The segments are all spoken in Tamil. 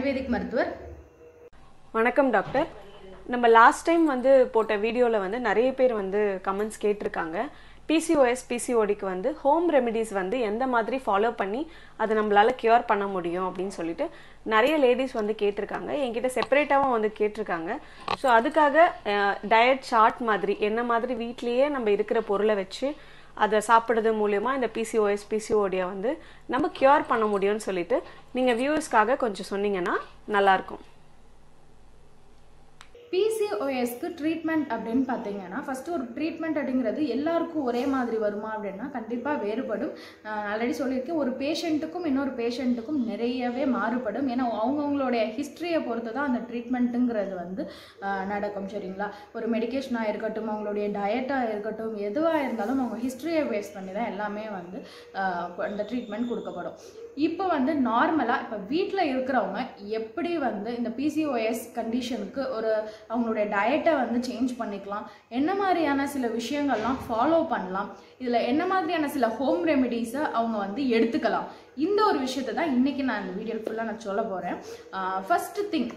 ஆயுர்வேதிக் மருத்துவர் வணக்கம் டாக்டர் நம்ம லாஸ்ட் டைம் வந்து போட்ட வீடியோவில் வந்து நிறைய பேர் வந்து கமெண்ட்ஸ் கேட்டிருக்காங்க பிசிஓஎஸ் பிசிஓடிக்கு வந்து ஹோம் ரெமெடிஸ் வந்து எந்த மாதிரி ஃபாலோ பண்ணி அதை நம்மளால கியூர் பண்ண முடியும் அப்படின்னு சொல்லிட்டு நிறைய லேடிஸ் வந்து கேட்டிருக்காங்க என்கிட்ட செப்பரேட்டாகவும் வந்து கேட்டிருக்காங்க ஸோ அதுக்காக டயட் சார்ட் மாதிரி என்ன மாதிரி வீட்லேயே நம்ம இருக்கிற பொருளை வச்சு அதை சாப்பிட்றது மூலயமா இந்த பிசிஓஎஸ் பிசிஓடியை வந்து நம்ம கியூர் பண்ண முடியும்னு சொல்லிட்டு நீங்கள் வியூவர்ஸ்க்காக கொஞ்சம் சொன்னீங்கன்னா நல்லாயிருக்கும் பிசிஓஎஸ்க்கு ட்ரீட்மெண்ட் அப்படின்னு பார்த்தீங்கன்னா ஃபஸ்ட்டு ஒரு ட்ரீட்மெண்ட் அப்படிங்கிறது எல்லாருக்கும் ஒரே மாதிரி வருமா அப்படின்னா கண்டிப்பாக வேறுபடும் நான் ஆல்ரெடி சொல்லியிருக்கேன் ஒரு பேஷண்ட்டுக்கும் இன்னொரு பேஷண்ட்டுக்கும் நிறையவே மாறுபடும் ஏன்னா அவங்கவுங்களுடைய ஹிஸ்ட்ரியை பொறுத்து தான் அந்த ட்ரீட்மெண்ட்டுங்கிறது வந்து ஆஹ், நடக்கும் சரிங்களா ஒரு மெடிக்கேஷனாக இருக்கட்டும் அவங்களுடைய டயட்டாக இருக்கட்டும் எதுவாக இருந்தாலும் அவங்க ஹிஸ்ட்ரியை பேஸ் பண்ணி தான் எல்லாமே வந்து ஆஹ், அந்த ட்ரீட்மெண்ட் கொடுக்கப்படும் இப்போ வந்து நார்மலாக இப்போ வீட்டில் இருக்கிறவங்க எப்படி வந்து இந்த பிசிஓஎஸ் கண்டிஷனுக்கு ஒரு அவங்களுடைய டயட்டை வந்து சேஞ்ச் பண்ணிக்கலாம் என்ன மாதிரியான சில விஷயங்கள்லாம் ஃபாலோ பண்ணலாம் இதில் என்ன மாதிரியான சில ஹோம் ரெமெடிஸை அவங்க வந்து எடுத்துக்கலாம் இந்த ஒரு விஷயத்தை தான் இன்றைக்கி நான் இந்த வீடியோ ஃபுல்லாக நான் சொல்ல போகிறேன் ஃபஸ்ட்டு திங்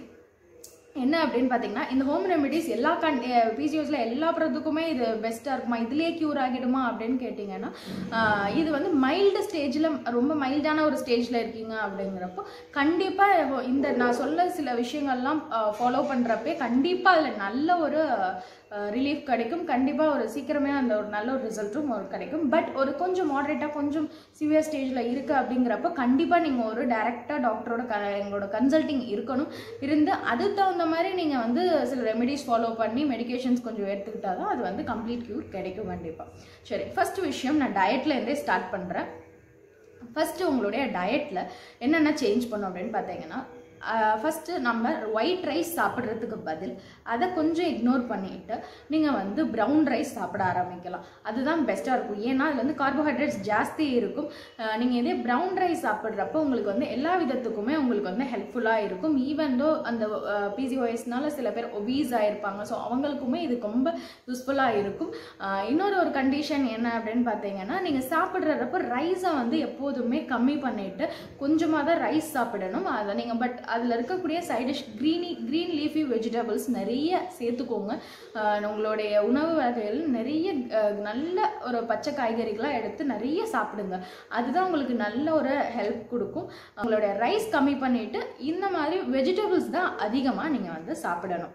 என்ன அப்படின்னு பார்த்தீங்கன்னா இந்த ஹோம் ரெமெடிஸ் எல்லா கண் பிசிஓஸில் எல்லா ப்ரதுக்குமே இது பெஸ்ட்டாக இருக்குமா இதுலேயே க்யூர் ஆகிடுமா அப்படின்னு கேட்டிங்கன்னா ஆஹ் இது வந்து மைல்டு ஸ்டேஜில் ரொம்ப மைல்டான ஒரு ஸ்டேஜில் இருக்கீங்க அப்படிங்கிறப்போ கண்டிப்பாக இந்த நான் சொல்ல சில விஷயங்கள்லாம் ஃபாலோ பண்ணுறப்பே கண்டிப்பாக அதில் நல்ல ஒரு ரிலீஃப் கிடைக்கும் கண்டிப்பாக ஒரு சீக்கிரமே அந்த ஒரு நல்ல ஒரு ரிசல்ட்டும் ஒரு கிடைக்கும் பட் ஒரு கொஞ்சம் மாடரேட்டாக கொஞ்சம் சிவியர் ஸ்டேஜில் இருக்குது அப்படிங்கிறப்ப கண்டிப்பாக நீங்கள் ஒரு டேரெக்டாக டாக்டரோட க எங்களோட கன்சல்ட்டிங் இருக்கணும் இருந்து அதுக்கு தகுந்த மாதிரி நீங்கள் வந்து சில ரெமெடிஸ் ஃபாலோ பண்ணி மெடிகேஷன்ஸ் கொஞ்சம் எடுத்துக்கிட்டால் தான் அது வந்து கம்ப்ளீட் க்யூர் கிடைக்கும் கண்டிப்பாக சரி ஃபர்ஸ்ட் விஷயம் நான் டயட்லேருந்தே ஸ்டார்ட் பண்ணுறேன் ஃபஸ்ட்டு உங்களுடைய டயட்டில் என்னென்ன சேஞ்ச் பண்ணும் அப்படின்னு பார்த்தீங்கன்னா ஃபஸ்ட்டு நம்ம ஒயிட் ரைஸ் சாப்பிட்றதுக்கு பதில் அதை கொஞ்சம் இக்னோர் பண்ணிட்டு நீங்கள் வந்து ப்ரௌன் ரைஸ் சாப்பிட ஆரம்பிக்கலாம் அதுதான் பெஸ்ட்டாக இருக்கும் ஏன்னா அதில் வந்து கார்போஹைட்ரேட்ஸ் ஜாஸ்தி இருக்கும் நீங்கள் இதே ப்ரௌன் ரைஸ் சாப்பிட்றப்போ உங்களுக்கு வந்து எல்லா விதத்துக்குமே உங்களுக்கு வந்து ஹெல்ப்ஃபுல்லாக இருக்கும் ஈவன் தோ அந்த பிசிஓஎஸ்னால சில பேர் ஒபீஸ் ஆகிருப்பாங்க ஸோ அவங்களுக்குமே இது ரொம்ப யூஸ்ஃபுல்லாக இருக்கும் ஆஹ் இன்னொரு ஒரு கண்டிஷன் என்ன அப்படின்னு பார்த்தீங்கன்னா நீங்கள் சாப்பிட்றப்ப ரைஸை வந்து எப்போதுமே கம்மி பண்ணிட்டு கொஞ்சமாக தான் ரைஸ் சாப்பிடணும் அதை நீங்கள் பட் அதில் இருக்கக்கூடிய side dish greeny green leafy vegetables நிறைய சேர்த்துக்கோங்க ஆஹ் உங்களுடைய உணவு வகைகள் நிறைய ஆஹ் நல்ல ஒரு பச்சை காய்கறிகளாக எடுத்து நிறைய சாப்பிடுங்க அதுதான் உங்களுக்கு நல்ல ஒரு ஹெல்ப் கொடுக்கும் உங்களுடைய ரைஸ் கம்மி பண்ணிட்டு இந்த மாதிரி வெஜிடபிள்ஸ் தான் அதிகமாக நீங்கள் வந்து சாப்பிடணும்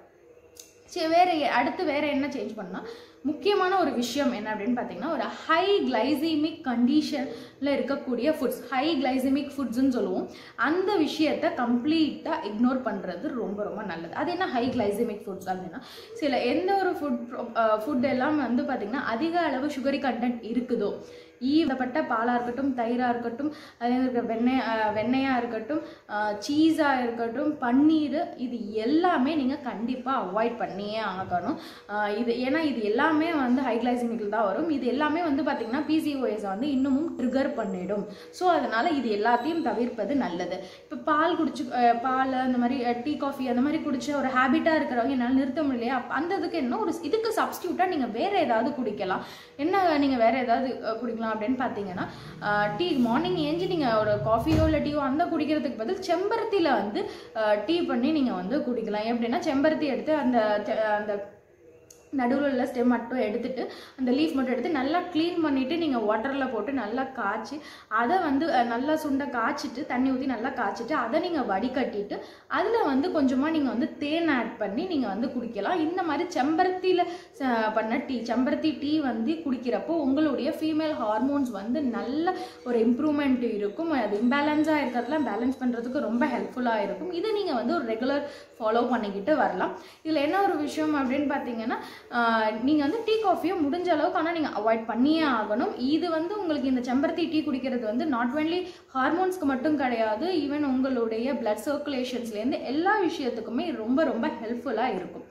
சரி வேற எ- அடுத்து வேற என்ன சேஞ்ச் பண்ணா முக்கியமான ஒரு விஷயம் என்ன அப்படின்னு பார்த்தீங்கன்னா ஒரு ஹை கிளைசிமிக் கண்டிஷனில் இருக்கக்கூடிய ஃபுட்ஸ் ஹை கிளைசிமிக் ஃபுட்ஸ்ன்னு சொல்லுவோம் அந்த விஷயத்தை கம்ப்ளீட்டாக இக்னோர் பண்ணுறது ரொம்ப ரொம்ப நல்லது அது என்ன ஹை கிளைசிமிக் ஃபுட்ஸ் அப்படின்னா சில எந்த ஒரு ஃபுட் ஃபுட் எல்லாம் வந்து பார்த்திங்கன்னா அதிக அளவு சுகரி கண்டென்ட் இருக்குதோ ஈவப்பட்ட பாலாக இருக்கட்டும் தயிராக இருக்கட்டும் அதே மாதிரி வெண்ணெய் அஹ், வெண்ணெயாக இருக்கட்டும் சீஸாக இருக்கட்டும் பன்னீர் இது எல்லாமே நீங்கள் கண்டிப்பாக அவாய்ட் பண்ணியே ஆகணும் அஹ், இது ஏன்னா இது எல்லாமே வந்து ஹைக்ளைசிமிக்கில் தான் வரும் இது எல்லாமே வந்து பார்த்திங்கன்னா பிசிஓஎஸை வந்து இன்னமும் ட்ரிகர் பண்ணிடும் ஸோ அதனால் இது எல்லாத்தையும் தவிர்ப்பது நல்லது இப்போ பால் குடிச்சு அஹ், பால் அந்த மாதிரி டீ காஃபி அந்த மாதிரி குடிச்ச ஒரு ஹேபிட்டாக இருக்கிறவங்க என்னால் நிறுத்த முடியலையா அப்ப அந்த இதுக்கு என்ன ஒரு இதுக்கு சப்ஸ்டியூட்டாக நீங்கள் வேறு ஏதாவது குடிக்கலாம் என்ன நீங்கள் வேறு ஏதாவது அஹ், குடிக்கலாம் அப்படின்னு பார்த்தீங்கன்னா டீ மார்னிங் ஏஞ்சி நீங்கள் ஒரு காஃபியோ இல்லை டீயோ அந்த குடிக்கிறதுக்கு பதில் செம்பருத்தியில் வந்து டீ பண்ணி நீங்கள் வந்து குடிக்கலாம் எப்படின்னா செம்பருத்தி எடுத்து அந்த செ- அந்த நடுவில் உள்ள ஸ்டெம் மட்டும் எடுத்துட்டு அந்த லீஃப் மட்டும் எடுத்து நல்லா க்ளீன் பண்ணிவிட்டு நீங்கள் வாட்டரில் போட்டு நல்லா காய்ச்சி அதை வந்து அஹ், நல்லா சுண்டை காய்ச்சிட்டு தண்ணி ஊற்றி நல்லா காய்ச்சிட்டு அதை நீங்கள் வடிகட்டிட்டு அதில் வந்து கொஞ்சமாக நீங்கள் வந்து தேன் ஆட் பண்ணி நீங்கள் வந்து குடிக்கலாம் இந்த மாதிரி செம்பருத்தியில் பண்ண டீ செம்பருத்தி டீ வந்து குடிக்கிறப்போ உங்களுடைய ஃபீமேல் ஹார்மோன்ஸ் வந்து நல்ல ஒரு இம்ப்ரூவ்மெண்ட் இருக்கும் அது இம்பேலன்ஸாக இருக்கிறதுலாம் பேலன்ஸ் பண்ணுறதுக்கு ரொம்ப ஹெல்ப்ஃபுல்லாக இருக்கும் இதை நீங்கள் வந்து ஒரு ரெகுலர் ஃபாலோ பண்ணிக்கிட்டு வரலாம் இதில் என்ன ஒரு விஷயம் அப்படின்னு பார்த்தீங்கன்னா நீங்கள் வந்து டீ காஃபியை முடிஞ்ச அளவுக்கு ஆனால் நீங்கள் அவாய்ட் பண்ணியே ஆகணும் இது வந்து உங்களுக்கு இந்த செம்பருத்தி டீ குடிக்கிறது வந்து நாட் ஒன்லி ஹார்மோன்ஸ்க்கு மட்டும் கிடையாது ஈவன் உங்களுடைய பிளட் சர்க்குலேஷன்ஸ்லேருந்து எல்லா விஷயத்துக்குமே ரொம்ப ரொம்ப ஹெல்ப்ஃபுல்லாக இருக்கும்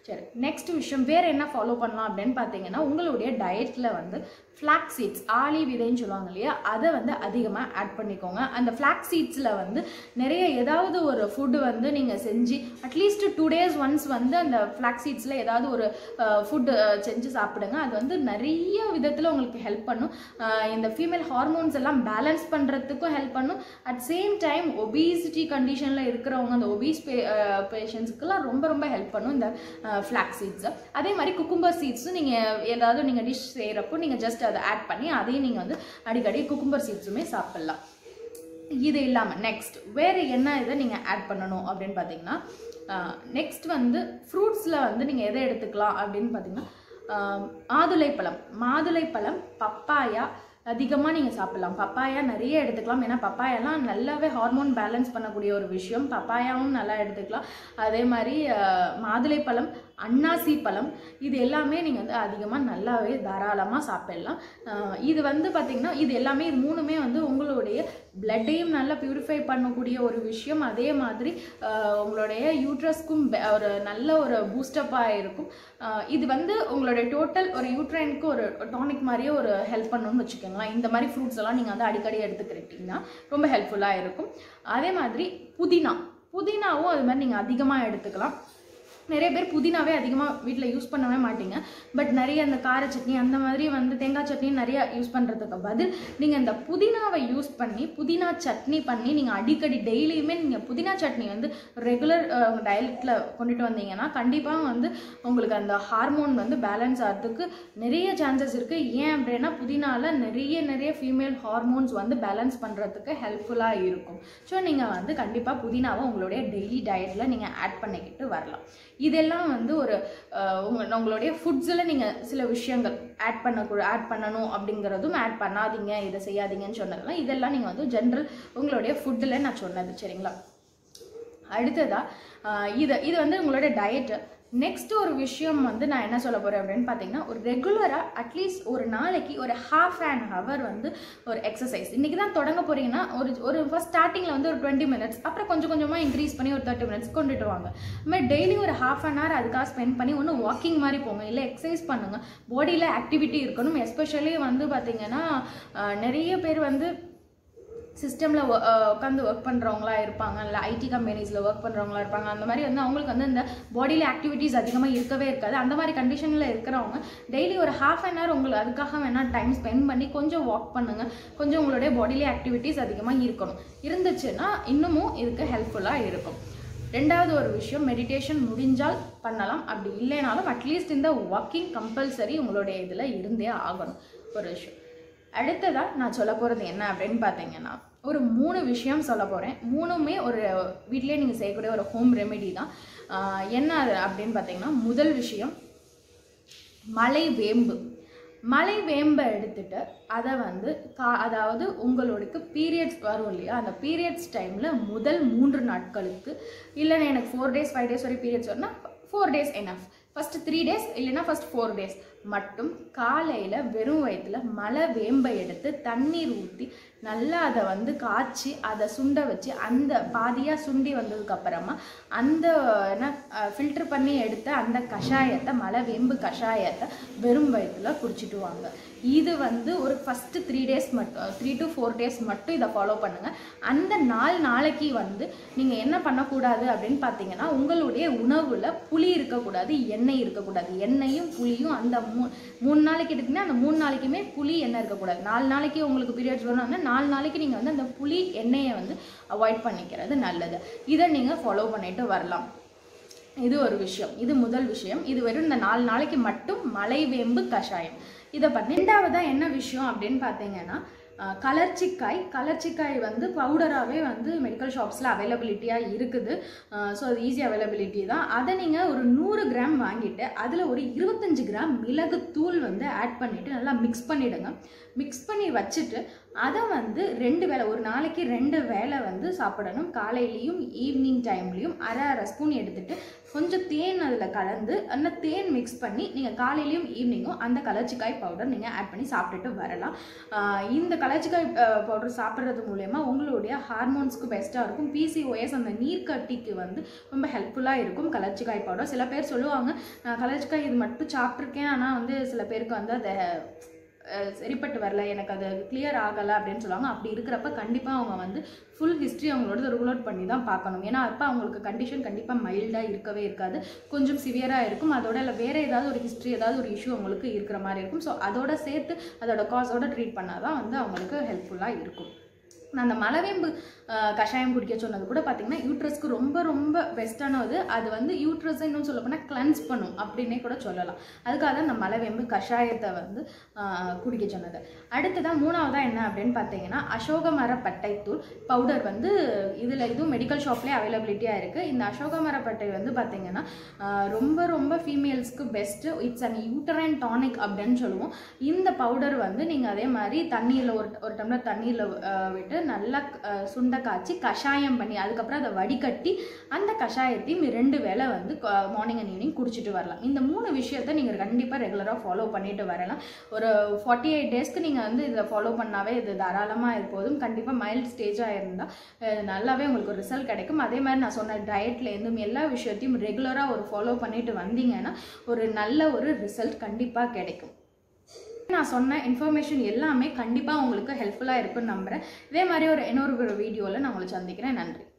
சரி நெக்ஸ்ட் விஷயம் வேறு என்ன ஃபாலோ பண்ணலாம் அப்படின்னு பார்த்தீங்கன்னா உங்களுடைய டயட்டில் வந்து ஃப்ளாக் சீட்ஸ் ஆலி விதைன்னு சொல்லுவாங்க இல்லையா அதை வந்து அதிகமாக ஆட் பண்ணிக்கோங்க அந்த ஃப்ளாக் சீட்ஸில் வந்து நிறைய ஏதாவது ஒரு ஃபுட்டு வந்து நீங்கள் செஞ்சு அட்லீஸ்ட் டூ டேஸ் ஒன்ஸ் வந்து அந்த ஃப்ளாக் சீட்ஸில் ஏதாவது ஒரு ஃபுட்டு செஞ்சு சாப்பிடுங்க அது வந்து நிறைய விதத்தில் உங்களுக்கு ஹெல்ப் பண்ணும் அஹ் இந்த ஃபீமேல் ஹார்மோன்ஸ் எல்லாம் பேலன்ஸ் பண்ணுறதுக்கும் ஹெல்ப் பண்ணும் அட் சேம் டைம் ஒபிசிட்டி கண்டிஷனில் இருக்கிறவங்க அந்த ஒபீஸ் பே பேஷண்ட்ஸுக்கெல்லாம் ரொம்ப ரொம்ப ஹெல்ப் பண்ணும் இந்த ஃப்ளாக் சீட்ஸ் அதே மாதிரி குக்கும்பர் சீட்ஸும் நீங்கள் ஏதாவது நீங்கள் டிஷ் செய்கிறப்போ நீங்கள் ஜஸ்ட் அதை ஆட் பண்ணி அதையும் நீங்கள் வந்து அடிக்கடி குக்கும்பர் சீட்ஸுமே சாப்பிட்லாம் இது இல்லாமல் நெக்ஸ்ட் வேறு என்ன இதை நீங்கள் ஆட் பண்ணணும் அப்படின்னு பார்த்தீங்கன்னா நெக்ஸ்ட் வந்து ஃப்ரூட்ஸில் வந்து நீங்கள் எதை எடுத்துக்கலாம் அப்படின்னு பார்த்தீங்கன்னா ஆஹ் மாதுளைப்பழம் மாதுளைப்பழம் பப்பாயா அதிகமாக நீங்கள் சாப்பிடலாம் பப்பாயா நிறைய எடுத்துக்கலாம் ஏன்னா பப்பாயாலாம் நல்லாவே ஹார்மோன் பேலன்ஸ் பண்ணக்கூடிய ஒரு விஷயம் பப்பாயாவும் நல்லா எடுத்துக்கலாம் அதே மாதிரி ஆஹ் மாதுளைப்பழம் அன்னாசி பழம் இது எல்லாமே நீங்கள் வந்து அதிகமாக நல்லாவே தாராளமாக சாப்பிடலாம் ஆஹ் இது வந்து பார்த்திங்கன்னா இது எல்லாமே இது மூணுமே வந்து உங்களுடைய பிளட்டையும் நல்லா பியூரிஃபை பண்ணக்கூடிய ஒரு விஷயம் அதே மாதிரி ஆஹ் உங்களுடைய யூட்ரஸ்க்கும் ஒரு நல்ல ஒரு பூஸ்டப்பாக இருக்கும் ஆஹ் இது வந்து உங்களுடைய டோட்டல் ஒரு யூட்ரைனுக்கு ஒரு டானிக் மாதிரியே ஒரு ஹெல்ப் பண்ணணும்னு வச்சுக்கோங்களேன் இந்த மாதிரி ஃப்ரூட்ஸ் எல்லாம் நீங்கள் வந்து அடிக்கடி எடுத்துக்கிட்டிங்கன்னா ரொம்ப ஹெல்ப்ஃபுல்லாக இருக்கும் அதே மாதிரி புதினா புதினாவும் அது மாதிரி நீங்கள் அதிகமாக எடுத்துக்கலாம் நிறைய பேர் புதினாவே அதிகமாக வீட்டில் யூஸ் பண்ணவே மாட்டீங்க பட் நிறைய அந்த கார சட்னி அந்த மாதிரி வந்து தேங்காய் சட்னி நிறைய யூஸ் பண்ணுறதுக்கு பதில் நீங்கள் இந்த புதினாவை யூஸ் பண்ணி புதினா சட்னி பண்ணி நீங்கள் அடிக்கடி டெய்லியுமே நீங்கள் புதினா சட்னி வந்து ரெகுலர் டயட்டில் கொண்டுட்டு வந்தீங்கன்னா கண்டிப்பாக வந்து உங்களுக்கு அந்த ஹார்மோன் வந்து பேலன்ஸ் ஆகிறதுக்கு நிறைய சான்சஸ் இருக்குது ஏன் அப்படின்னா புதினால நிறைய நிறைய ஃபீமேல் ஹார்மோன்ஸ் வந்து பேலன்ஸ் பண்ணுறதுக்கு ஹெல்ப்ஃபுல்லாக இருக்கும் ஸோ நீங்கள் வந்து கண்டிப்பாக புதினாவை உங்களுடைய டெய்லி டயட்டில் நீங்கள் ஆட் பண்ணிக்கிட்டு வரலாம் இதெல்லாம் வந்து ஒரு அஹ், உங்க உங்களுடைய ஃபுட்ஸில் நீங்கள் சில விஷயங்கள் ஆட் பண்ணக்கூட ஆட் பண்ணணும் அப்படிங்கிறதும் ஆட் பண்ணாதீங்க இதை செய்யாதீங்கன்னு சொன்னதெல்லாம் இதெல்லாம் நீங்கள் வந்து ஜென்ரல் உங்களுடைய ஃபுட்டில் நான் சொன்னது சரிங்களா அடுத்ததா ஆஹ் இது இது வந்து உங்களோட டயட்டு நெக்ஸ்ட் ஒரு விஷயம் வந்து நான் என்ன சொல்ல போகிறேன் அப்படின்னு பார்த்தீங்கன்னா ஒரு ரெகுலராக அட்லீஸ்ட் ஒரு நாளைக்கு ஒரு ஹாஃப் அன் ஹவர் வந்து ஒரு எக்ஸசைஸ் இன்றைக்கி தான் தொடங்க போகிறீங்கன்னா ஒரு ஒரு ஃபஸ்ட் ஸ்டார்டிங்கில் வந்து ஒரு டுவெண்ட்டி மினிட்ஸ் அப்புறம் கொஞ்சம் கொஞ்சமாக இன்க்ரீஸ் பண்ணி ஒரு தேர்ட்டி மினிட்ஸ் கொண்டுட்டு வாங்க அது மாதிரி டெய்லி ஒரு ஹாஃப் அன் ஹவர் அதுக்காக ஸ்பெண்ட் பண்ணி ஒன்று வாக்கிங் மாதிரி போங்க இல்லை எக்ஸசைஸ் பண்ணுங்கள் பாடியில் ஆக்டிவிட்டி இருக்கணும் எஸ்பெஷலி வந்து பார்த்தீங்கன்னா ஆஹ் நிறைய பேர் வந்து சிஸ்டமில் உட்காந்து ஒர்க் பண்ணுறவங்களா இருப்பாங்க இல்லை ஐடி கம்பெனிஸில் ஒர்க் பண்ணுறவங்களா இருப்பாங்க அந்த மாதிரி வந்து அவங்களுக்கு வந்து இந்த பாடியில் ஆக்டிவிட்டீஸ் அதிகமாக இருக்கவே இருக்காது அந்த மாதிரி கண்டிஷனில் இருக்கிறவங்க டெய்லி ஒரு ஹாஃப் அன் ஹவர் உங்களுக்கு அதுக்காக வேணால் டைம் ஸ்பெண்ட் பண்ணி கொஞ்சம் வாக் பண்ணுங்கள் கொஞ்சம் உங்களுடைய பாடியிலே ஆக்டிவிட்டீஸ் அதிகமாக இருக்கணும் இருந்துச்சுன்னா இன்னமும் இதுக்கு ஹெல்ப்ஃபுல்லாக இருக்கும் ரெண்டாவது ஒரு விஷயம் மெடிடேஷன் முடிஞ்சால் பண்ணலாம் அப்படி இல்லைனாலும் அட்லீஸ்ட் இந்த வாக்கிங் கம்பல்சரி உங்களுடைய இதில் இருந்தே ஆகணும் ஒரு விஷயம் அடுத்ததாக நான் சொல்ல போகிறது என்ன அப்படின்னு பார்த்தீங்கன்னா ஒரு மூணு விஷயம் சொல்ல போகிறேன் மூணுமே ஒரு வீட்டிலேயே நீங்கள் செய்யக்கூடிய ஒரு ஹோம் ரெமெடி தான் ஆஹ் என்ன அது அப்படின்னு பார்த்தீங்கன்னா முதல் விஷயம் மலை வேம்பு மலை வேம்பை எடுத்துட்டு அதை வந்து கா அதாவது உங்களுக்கு பீரியட்ஸ் வரும் இல்லையா அந்த பீரியட்ஸ் டைமில் முதல் மூன்று நாட்களுக்கு இல்லைன்னா எனக்கு ஃபோர் டேஸ் ஃபைவ் டேஸ் வரை பீரியட்ஸ் வரும்னா four days enough first three days இல்லைன்னா ஃபஸ்ட் ஃபோர் டேஸ் மட்டும் காலையில் வெறும் வயிற்றுல மலை வேம்பை எடுத்து தண்ணீர் ஊற்றி நல்லா அதை வந்து காய்ச்சி அதை சுண்ட வச்சு அந்த பாதியாக சுண்டி வந்ததுக்கு அப்புறமா அந்த என்ன ஃபில்டர் பண்ணி எடுத்த அந்த கஷாயத்தை மலை வேம்பு கஷாயத்தை வெறும் வயிற்றுல குடிச்சிட்டு வாங்க இது வந்து ஒரு ஃபஸ்ட்டு த்ரீ டேஸ் மட்டும் த்ரீ டு ஃபோர் டேஸ் மட்டும் இதை ஃபாலோ பண்ணுங்கள் அந்த நாலு நாளைக்கு வந்து நீங்கள் என்ன பண்ணக்கூடாது அப்படின்னு பார்த்தீங்கன்னா உங்களுடைய உணவில் புளி இருக்கக்கூடாது எண்ணெய் இருக்கக்கூடாது எண்ணெயும் புளியும் அந்த மூ மூணு நாளைக்கு எடுத்தீங்கன்னா அந்த மூணு நாளைக்குமே புளி எண்ணெய் இருக்கக்கூடாது நாலு நாளைக்கு உங்களுக்கு பீரியட்ஸ் வரணும்னா நாலு நாளைக்கு நீங்கள் வந்து அந்த புளி எண்ணெயை வந்து அவாய்ட் பண்ணிக்கிறது நல்லது இதை நீங்கள் ஃபாலோ பண்ணிட்டு வரலாம் இது ஒரு விஷயம் இது முதல் விஷயம் இது வெறும் இந்த நாலு நாளைக்கு மட்டும் மலைவேம்பு கஷாயம் இதை பண்ணி ரெண்டாவதாக என்ன விஷயம் அப்படின்னு பார்த்தீங்கன்னா அஹ், கலர்ச்சிக்காய் கலர்ச்சிக்காய் வந்து பவுடராகவே வந்து மெடிக்கல் ஷாப்ஸில் அவைலபிலிட்டியாக இருக்குது ஸோ அது ஈஸி அவைலபிலிட்டி தான் அதை நீங்கள் ஒரு நூறு கிராம் வாங்கிட்டு அதில் ஒரு இருபத்தஞ்சு கிராம் மிளகுத்தூள் வந்து ஆட் பண்ணிவிட்டு நல்லா மிக்ஸ் பண்ணிவிடுங்க மிக்ஸ் பண்ணி வச்சுட்டு அதை வந்து ரெண்டு வேளை ஒரு நாளைக்கு ரெண்டு வேளை வந்து சாப்பிடணும் காலையிலையும் ஈவினிங் டைம்லையும் அரை அரை ஸ்பூன் எடுத்துட்டு கொஞ்சம் தேன் அதில் கலந்து அந்த தேன் மிக்ஸ் பண்ணி நீங்கள் காலையிலையும் ஈவினிங்கும் அந்த கலர்ச்சிக்காய் பவுடர் நீங்கள் ஆட் பண்ணி சாப்பிட்டுட்டு வரலாம் ஆஹ் இந்த கலர்ச்சிக்காய் பவுடர் சாப்பிட்றது மூலயமா உங்களுடைய ஹார்மோன்ஸ்க்கு பெஸ்ட்டாக இருக்கும் பிசிஓஎஸ் அந்த நீர்க்கட்டிக்கு வந்து ரொம்ப ஹெல்ப்ஃபுல்லாக இருக்கும் கலர்ச்சிக்காய் பவுடர் சில பேர் சொல்லுவாங்க நான் கலர்ச்சிக்காய் இது மட்டும் சாப்பிட்ருக்கேன் ஆனால் வந்து சில பேருக்கு வந்து அதை அஹ், சரிப்பட்டு வரல எனக்கு அது கிளியர் ஆகலை அப்படின்னு சொல்லுவாங்க அப்படி இருக்கிறப்ப கண்டிப்பாக அவங்க வந்து ஃபுல் ஹிஸ்ட்ரி அவங்களோட ரூல் பண்ணி தான் பார்க்கணும் ஏன்னா அப்போ அவங்களுக்கு கண்டிஷன் கண்டிப்பாக மைல்டாக இருக்கவே இருக்காது கொஞ்சம் சிவியராக இருக்கும் அதோட இல்லை வேறு ஏதாவது ஒரு ஹிஸ்ட்ரி ஏதாவது ஒரு இஷ்யூ அவங்களுக்கு இருக்கிற மாதிரி இருக்கும் ஸோ அதோட சேர்த்து அதோட காசோட ட்ரீட் பண்ணால் தான் வந்து அவங்களுக்கு ஹெல்ப்ஃபுல்லாக இருக்கும் நான் அந்த மலவேம்பு அஹ், கஷாயம் குடிக்க சொன்னது கூட பார்த்தீங்கன்னா யூட்ரஸ்க்கு ரொம்ப ரொம்ப பெஸ்ட்டானது அது வந்து யூட்ரஸை இன்னும் சொல்ல போனால் கிளன்ஸ் பண்ணும் அப்படின்னே கூட சொல்லலாம் அதுக்காக தான் இந்த மலவேம்பு கஷாயத்தை வந்து அஹ், குடிக்க சொன்னது அடுத்ததான் மூணாவதாக என்ன அப்படின்னு பார்த்தீங்கன்னா அசோக மர பட்டைத்தூள் பவுடர் வந்து இதில் இதுவும் மெடிக்கல் ஷாப்லேயே அவைலபிலிட்டியாக இருக்குது இந்த அசோக மர பட்டை வந்து பார்த்தீங்கன்னா அஹ், ரொம்ப ரொம்ப ஃபீமேல்ஸ்க்கு best it's an uterine tonic அப்படின்னு சொல்லுவோம் இந்த பவுடர் வந்து நீங்கள் அதே மாதிரி தண்ணியில் ஒரு ஒரு டம்ளர் தண்ணியில் விட்டு நல்லா அஹ், சுண்ட காய்ச்சி கஷாயம் பண்ணி அதுக்கப்புறம் அதை வடிகட்டி அந்த கஷாயத்தையும் ரெண்டு வேளை வந்து மார்னிங் அண்ட் ஈவினிங் குடிச்சிட்டு வரலாம் இந்த மூணு விஷயத்தை நீங்கள் கண்டிப்பாக ரெகுலராக ஃபாலோ பண்ணிட்டு வரலாம் ஒரு ஃபார்ட்டி எயிட் டேஸ்க்கு நீங்கள் வந்து இதை ஃபாலோ பண்ணாவே இது தாராளமாக இது போதும் கண்டிப்பாக மைல்ட் ஸ்டேஜாக இருந்தால் நல்லாவே உங்களுக்கு ஒரு ரிசல்ட் கிடைக்கும் அதே மாதிரி நான் சொன்ன டயட்லேருந்தும் எல்லா விஷயத்தையும் ரெகுலராக ஒரு ஃபாலோ பண்ணிட்டு வந்தீங்கன்னா ஒரு நல்ல ஒரு ரிசல்ட் கண்டிப்பாக கிடைக்கும் நான் சொன்ன இன்ஃபர்மேஷன் எல்லாமே கண்டிப்பாக உங்களுக்கு ஹெல்ப்ஃபுல்லாக இருக்கும்னு நம்புகிறேன் இதே மாதிரி ஒரு இன்னொரு வீடியோவில் நான் உங்களை சந்திக்கிறேன் நன்றி